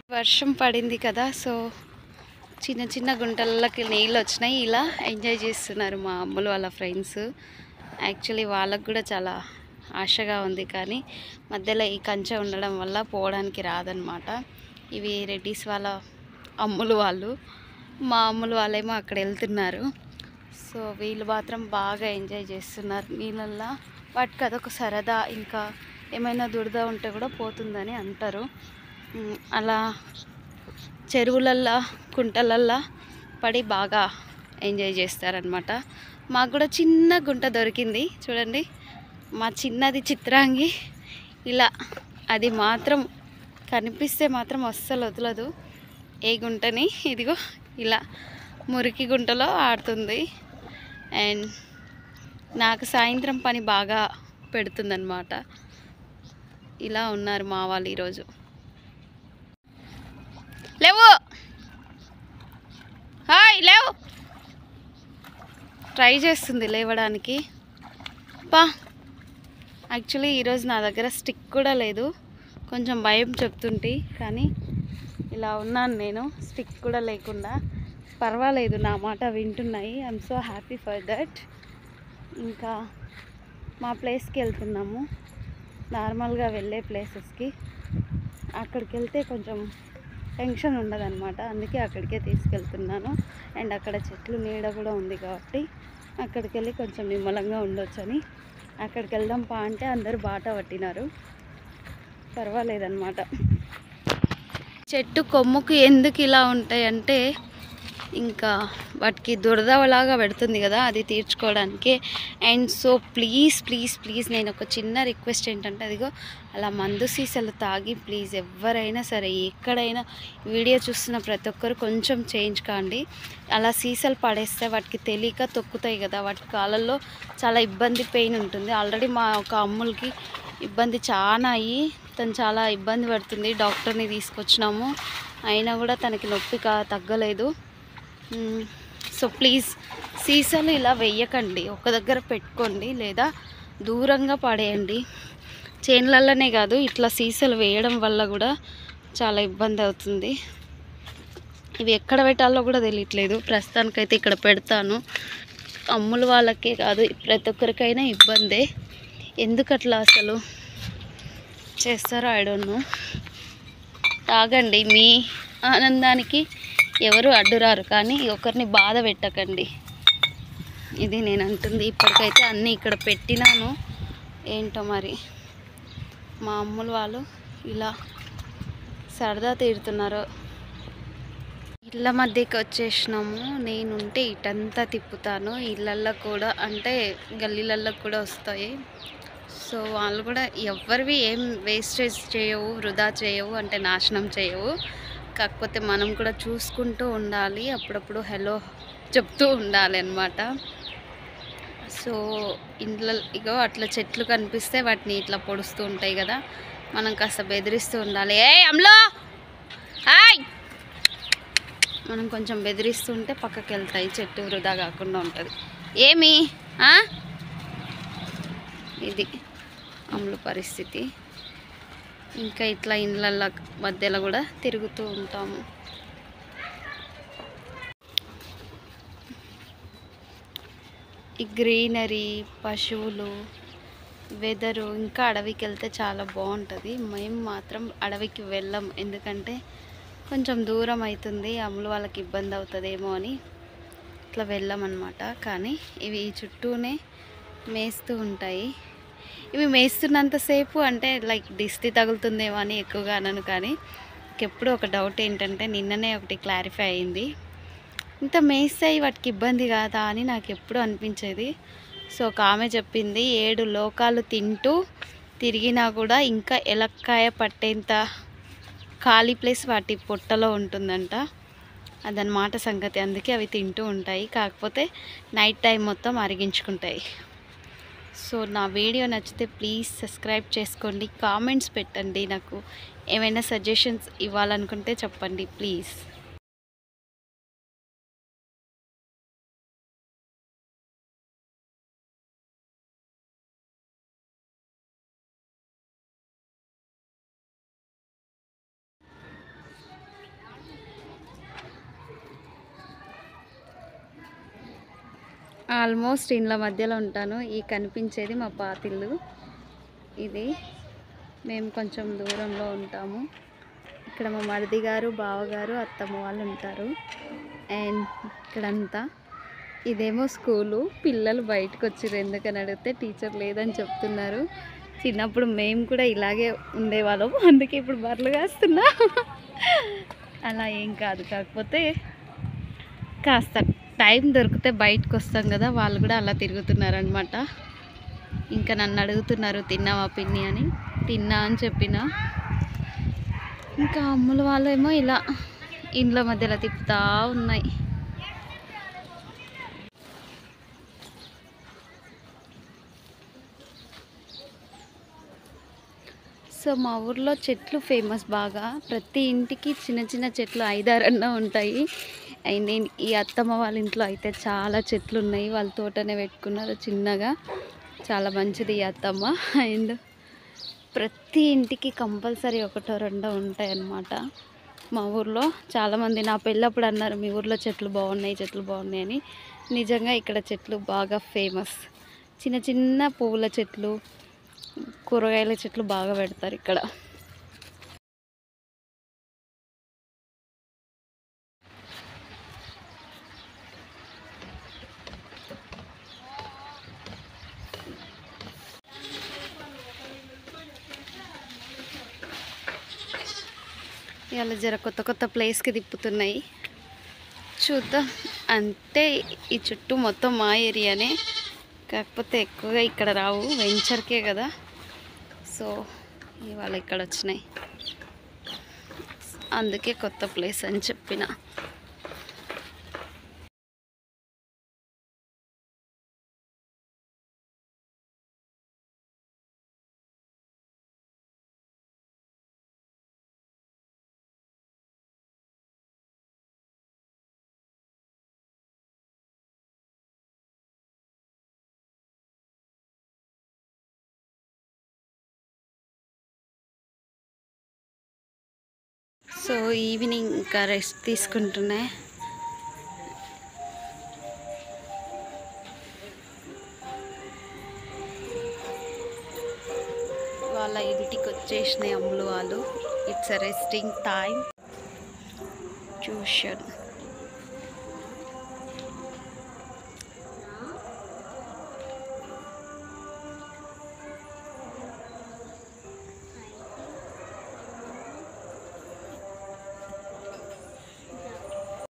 వర్షం పడింది కదా సో చిన్న చిన్న గుంటలకి నీళ్ళు వచ్చినాయి ఇలా ఎంజాయ్ చేస్తున్నారు మా అమ్మలు వాళ్ళ ఫ్రెండ్స్ యాక్చువల్లీ వాళ్ళకు కూడా చాలా ఆశగా ఉంది కానీ మధ్యలో ఈ కంచె ఉండడం వల్ల పోవడానికి రాదనమాట ఇవి రెడ్డిస్ వాళ్ళ అమ్ములు వాళ్ళు మా అమ్ములు వాళ్ళేమో అక్కడ వెళ్తున్నారు సో వీళ్ళు మాత్రం బాగా ఎంజాయ్ చేస్తున్నారు నీళ్ళల్లో వాటికి అదొక సరదా ఇంకా ఏమైనా దురద ఉంటే కూడా పోతుందని అంటారు ఉమ్, అలా చెరువులల్లో కుంటలల్లో పడి బాగా ఎంజాయ్ చేస్తారనమాట మాకు కూడా చిన్న గుంట దొరికింది చూడండి మా చిన్నది చిత్రాంగి ఇలా అది మాత్రం కనిపిస్తే మాత్రం అస్సలు వదలదు ఏ గుంటని ఇదిగో ఇలా మురికి గుంటలో ఆడుతుంది అండ్ నాకు సాయంత్రం పని బాగా పెడుతుందన్నమాట ఇలా ఉన్నారు మా వాళ్ళు ఈరోజు లేవు హాయ్ లేవు ట్రై చేస్తుంది లేవడానికి పా యాక్చువల్లీ ఈరోజు నా దగ్గర స్టిక్ కూడా లేదు కొంచెం భయం చెప్తుంటే కానీ ఇలా ఉన్నాను నేను స్టిక్ కూడా లేకుండా పర్వాలేదు నా మాట వింటున్నాయి I'm so happy for that ఇంకా మా ప్లేస్కి వెళ్తున్నాము నార్మల్గా వెళ్ళే ప్లేసెస్కి అక్కడికి వెళ్తే కొంచెం టెన్షన్ ఉండదన్నమాట అందుకే అక్కడికే తీసుకెళ్తున్నాను అండ్ అక్కడ చెట్లు నీడ కూడా ఉంది కాబట్టి అక్కడికి వెళ్ళి కొంచెం నిమ్మలంగా ఉండొచ్చని అక్కడికి వెళ్దాం పా అంటే అందరూ బాట పట్టినారు పర్వాలేదన్నమాట చెట్టు కొమ్ముకు ఎందుకు ఇలా ఉంటాయంటే ఇంకా వాటికి దురదలాగా పెడుతుంది కదా అది తీర్చుకోవడానికి and so please please please నేను ఒక చిన్న రిక్వెస్ట్ ఏంటంటే అదిగో అలా మందు సీసాలు తాగి ప్లీజ్ ఎవరైనా సరే ఎక్కడైనా వీడియో చూస్తున్న ప్రతి ఒక్కరు కొంచెం చేంజ్ కాండి అలా సీసాలు పడేస్తే వాటికి తెలియక తొక్కుతాయి కదా వాటి కాళ్ళల్లో చాలా ఇబ్బంది పెయిన్ ఉంటుంది ఆల్రెడీ మా ఒక అమ్ములకి ఇబ్బంది చాలా అయ్యి తను చాలా ఇబ్బంది పడుతుంది డాక్టర్ని తీసుకొచ్చినాము అయినా కూడా తనకి నొప్పి కా తగ్గలేదు మ్మ్. సో ప్లీజ్ సీసాలు ఇలా వెయ్యకండి ఒక దగ్గర పెట్టుకోండి లేదా దూరంగా పడేయండి చేన్లలోనే కాదు ఇట్లా సీసాలు వేయడం వల్ల కూడా చాలా ఇబ్బంది అవుతుంది ఇవి ఎక్కడ పెట్టాలో కూడా తెలియట్లేదు ప్రస్తుతానికైతే ఇక్కడ పెడతాను అమ్ముల వాళ్ళకే కాదు ప్రతి ఒక్కరికైనా ఇబ్బందే ఎందుకు అట్లా అసలు చేస్తారో ఐ డోంట్ నో తాగండి మీ ఆనందానికి ఎవరు అడ్డురారు కానీ ఒకరిని బాధ పెట్టకండి ఇది నేను అంటుంది ఇప్పటికైతే అన్నీ ఇక్కడ పెట్టినాను ఏంటో మరి మా అమ్ములు వాళ్ళు ఇలా సరదా తీరుతున్నారు ఇళ్ళ మధ్యకి వచ్చేసినాము నేనుంటే ఇటంతా తిప్పుతాను ఇళ్ళల్లో కూడా అంటే గల్లీలల్లో కూడా వస్తాయి సో వాళ్ళు కూడా ఎవరివి ఏం వేస్టేజ్ చేయవు వృధా చేయవు అంటే నాశనం చేయవు కాకపోతే మనం కూడా చూసుకుంటూ ఉండాలి అప్పుడప్పుడు హలో చెప్తూ ఉండాలి అన్నమాట సో ఇంట్లో ఇగో అట్లా చెట్లు కనిపిస్తే వాటిని ఇట్లా పొడుస్తూ ఉంటాయి కదా మనం కాస్త బెదిరిస్తూ ఉండాలి ఏ అమ్లో హాయ్ మనం కొంచెం బెదిరిస్తుంటే పక్కకి వెళ్తాయి చెట్టు వృధా కాకుండా ఉంటుంది ఏమి ఆ? ఇది అమలు పరిస్థితి ఇంకా ఇట్లా ఇండ్లల్ల మధ్యలో కూడా తిరుగుతూ ఉంటాము ఈ గ్రీనరీ పశువులు వెదరు ఇంకా అడవికి వెళ్తే చాలా బాగుంటుంది మేము మాత్రం అడవికి వెళ్ళం ఎందుకంటే కొంచెం దూరం అవుతుంది అమ్ములు వాళ్ళకి ఇబ్బంది అవుతుందేమో అని ఇట్లా వెళ్ళామన్నమాట కానీ ఇవి ఈ చుట్టూనే మేస్తూ ఉంటాయి ఇవి మేస్తున్నంతసేపు అంటే లైక్ దిష్టి తగులుతుందేమో అని ఎక్కువగా అనను కానీ ఎప్పుడు ఒక డౌట్ ఏంటంటే నిన్ననే ఒకటి క్లారిఫై అయింది ఇంత మేస్తాయి వాటికి ఇబ్బంది కాదా అని నాకు ఎప్పుడు అనిపించేది సో ఒక ఆమె చెప్పింది ఏడు లోకాలు తింటూ తిరిగినా కూడా ఇంకా ఎలక్కాయ పట్టేంత ఖాళీ ప్లేస్ వాటి పొట్టలో ఉంటుందంట అదనమాట సంగతి అందుకే అవి తింటూ ఉంటాయి కాకపోతే నైట్ టైం మొత్తం అరిగించుకుంటాయి సో నా వీడియో నచ్చితే ప్లీజ్ సబ్స్క్రైబ్ చేసుకోండి కామెంట్స్ పెట్టండి నాకు ఏమైనా సజెషన్స్ ఇవ్వాలనుకుంటే చెప్పండి ప్లీజ్ ఆల్మోస్ట్ ఇండ్ల మధ్యలో ఉంటాను ఈ కనిపించేది మా పాతిల్లు ఇది మేము కొంచెం దూరంలో ఉంటాము ఇక్కడ మా మరిది గారు బావగారు అత్తమ్మ వాళ్ళు ఉంటారు అండ్ ఇక్కడంతా ఇదేమో స్కూలు పిల్లలు బయటకు వచ్చారు ఎందుకని అడిగితే టీచర్ లేదని చెప్తున్నారు చిన్నప్పుడు మేము కూడా ఇలాగే ఉండేవాళ్ళం అందుకే ఇప్పుడు బర్రెలు కాస్తున్నా అలా ఏం కాదు కాకపోతే కాస్త టైం దొరికితే బయటకు వస్తాం కదా వాళ్ళు కూడా అలా తిరుగుతున్నారనమాట ఇంకా నన్ను అడుగుతున్నారు తిన్నావా పిన్ని అని తిన్నా అని చెప్పిన ఇంకా అమ్ముల వాళ్ళేమో ఇలా ఇండ్ల మధ్యలో తిప్పుతా ఉన్నాయి సో మా ఊర్లో చెట్లు ఫేమస్ బాగా ప్రతి ఇంటికి చిన్న చిన్న చెట్లు ఐదారన్నా ఉంటాయి అండ్ నేను ఈ అత్తమ్మ వాళ్ళ ఇంట్లో అయితే చాలా చెట్లు ఉన్నాయి వాళ్ళ తోటనే పెట్టుకున్నారు చిన్నగా చాలా మంచిది ఈ అత్తమ్మ అండ్ ప్రతి ఇంటికి కంపల్సరీ ఒకటో రెండో ఉంటాయి అన్నమాట మా ఊర్లో చాలామంది నా పెళ్ళప్పుడు అన్నారు మీ ఊర్లో చెట్లు బాగున్నాయి చెట్లు బాగున్నాయి అని నిజంగా ఇక్కడ చెట్లు బాగా ఫేమస్ చిన్న చిన్న పువ్వుల చెట్లు కూరగాయల చెట్లు బాగా పెడతారు ఇక్కడ ఇవాళ జర కొత్త కొత్త ప్లేస్కి తిప్పుతున్నాయి చూద్దాం అంటే ఈ చుట్టూ మొత్తం మా ఏరియానే కాకపోతే ఎక్కువగా ఇక్కడ రావు వెంచర్కే కదా సో ఇవాళ ఇక్కడ వచ్చినాయి అందుకే కొత్త ప్లేస్ అని చెప్పిన సో ఈవినింగ్ ఇంకా రెస్ట్ తీసుకుంటున్నాయి వాళ్ళ ఇంటికి వచ్చేసినాయి అమ్ములు వాళ్ళు ఇట్స్ రెస్టింగ్ టైం ట్యూషన్